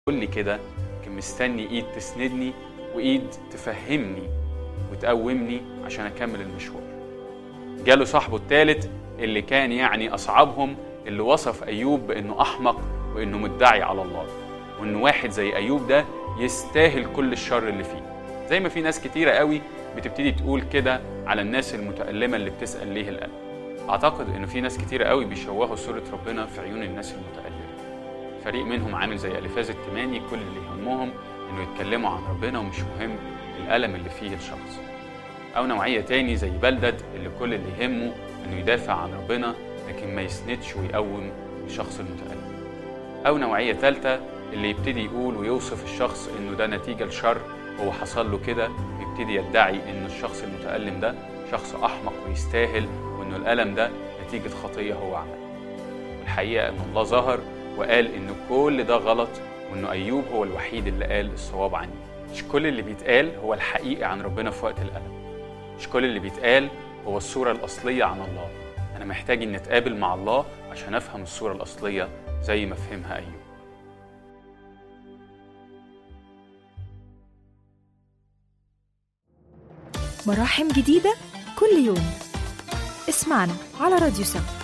قول لي كده كان مستني ايد تسندني وايد تفهمني وتقومني عشان اكمل المشوار جاله صاحبه الثالث اللي كان يعني اصعبهم اللي وصف ايوب بانه احمق وانه مدعي على الله وانه واحد زي ايوب ده يستاهل كل الشر اللي فيه زي ما في ناس كتيرة قوي بتبتدي تقول كده على الناس المتألمة اللي بتسأل ليه القلب أعتقد إنه في ناس كتيرة قوي بيشوهوا صورة ربنا في عيون الناس المتألمة فريق منهم عامل زي ألفاز التماني كل اللي يهمهم إنه يتكلموا عن ربنا ومش مهم الألم اللي فيه الشخص أو نوعية تاني زي بلدد اللي كل اللي يهمه إنه يدافع عن ربنا لكن ما يسندش ويقوم الشخص المتألم أو نوعية تالتة اللي يبتدي يقول ويوصف الشخص إنه ده نتيجة لشر هو حصل له كده يبتدي يدعي إن الشخص المتألم ده شخص أحمق ويستاهل وإنه الألم ده نتيجة خطية هو عملها الحقيقة إن الله ظهر وقال إن كل ده غلط وإنه أيوب هو الوحيد اللي قال الصواب عني مش كل اللي بيتقال هو الحقيقة عن ربنا في وقت الألم مش كل اللي بيتقال هو الصورة الأصلية عن الله أنا محتاج إني أتقابل مع الله عشان أفهم الصورة الأصلية زي ما فهمها أيوب مراحم جديدة كل يوم اسمعنا على راديو سما